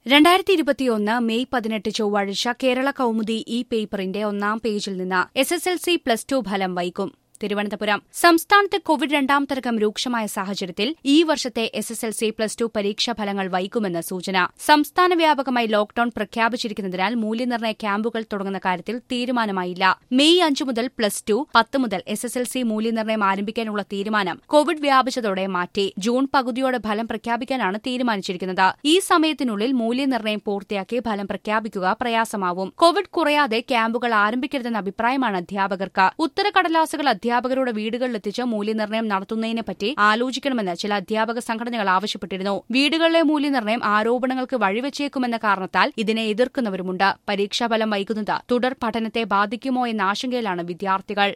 രണ്ടായിരത്തി ഇരുപത്തിയൊന്ന് മെയ് പതിനെട്ട് ചൊവ്വാഴ്ച കേരള കൌമുദി ഇ പേപ്പറിന്റെ ഒന്നാം പേജിൽ നിന്ന് S S L C plus two ഫലം വൈകും തിരുവനന്തപുരം സംസ്ഥാനത്ത് കോവിഡ് രണ്ടാം തരംഗം രൂക്ഷമായ സാഹചര്യത്തിൽ ഈ വർഷത്തെ S S L C plus two പരീക്ഷാ ഫലങ്ങൾ വൈകുമെന്ന് സൂചന സംസ്ഥാന വ്യാപകമായി ലോക്ഡൌൺ പ്രഖ്യാപിച്ചിരിക്കുന്നതിനാൽ മൂല്യനിർണ്ണയ ക്യാമ്പുകൾ തുടങ്ങുന്ന കാര്യത്തിൽ തീരുമാനമായില്ല മെയ് അഞ്ചു മുതൽ പ്ലസ് ടു പത്ത് മുതൽ എസ് എസ് എൽ സി മൂല്യനിർണ്ണയം ആരംഭിക്കാനുള്ള തീരുമാനം കോവിഡ് വ്യാപിച്ചതോടെ മാറ്റി ജൂൺ പകുതിയോടെ ഫലം പ്രഖ്യാപിക്കാനാണ് തീരുമാനിച്ചിരിക്കുന്നത് ഈ സമയത്തിനുള്ളിൽ മൂല്യനിർണ്ണയം പൂർത്തിയാക്കി ഫലം പ്രഖ്യാപിക്കുക പ്രയാസമാവും കോവിഡ് കുറയാതെ ക്യാമ്പുകൾ ആരംഭിക്കരുതെന്ന അഭിപ്രായമാണ് അധ്യാപകർക്ക് ഉത്തരക്കടലാസുകൾ അധ്യാപകരുടെ വീടുകളിലെത്തിച്ച് മൂല്യനിർണ്ണയം നടത്തുന്നതിനെപ്പറ്റി ആലോചിക്കണമെന്ന് ചില അധ്യാപക സംഘടനകൾ ആവശ്യപ്പെട്ടിരുന്നു വീടുകളിലെ മൂല്യനിർണ്ണയം ആരോപണങ്ങൾക്ക് വഴിവെച്ചേക്കുമെന്ന കാരണത്താൽ ഇതിനെ എതിർക്കുന്നവരുമുണ്ട് പരീക്ഷാഫലം വൈകുന്നത് തുടർ പഠനത്തെ ബാധിക്കുമോ എന്ന ആശങ്കയിലാണ് വിദ്യാർത്ഥികൾ